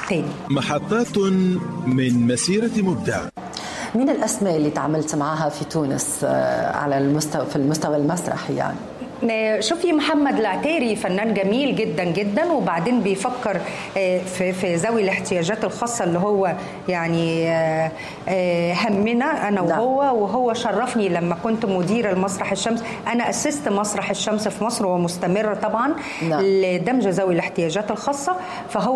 تاني محطات من مسيرة مبدع مين الاسماء اللي تعاملت معها في تونس على المستوى في المستوى المسرحي يعني؟ شوفي محمد العتيري فنان جميل جدا جدا وبعدين بيفكر في في ذوي الاحتياجات الخاصه اللي هو يعني همنا انا وهو وهو شرفني لما كنت مدير المسرح الشمس انا اسست مسرح الشمس في مصر ومستمر طبعا لدمج ذوي الاحتياجات الخاصه فهو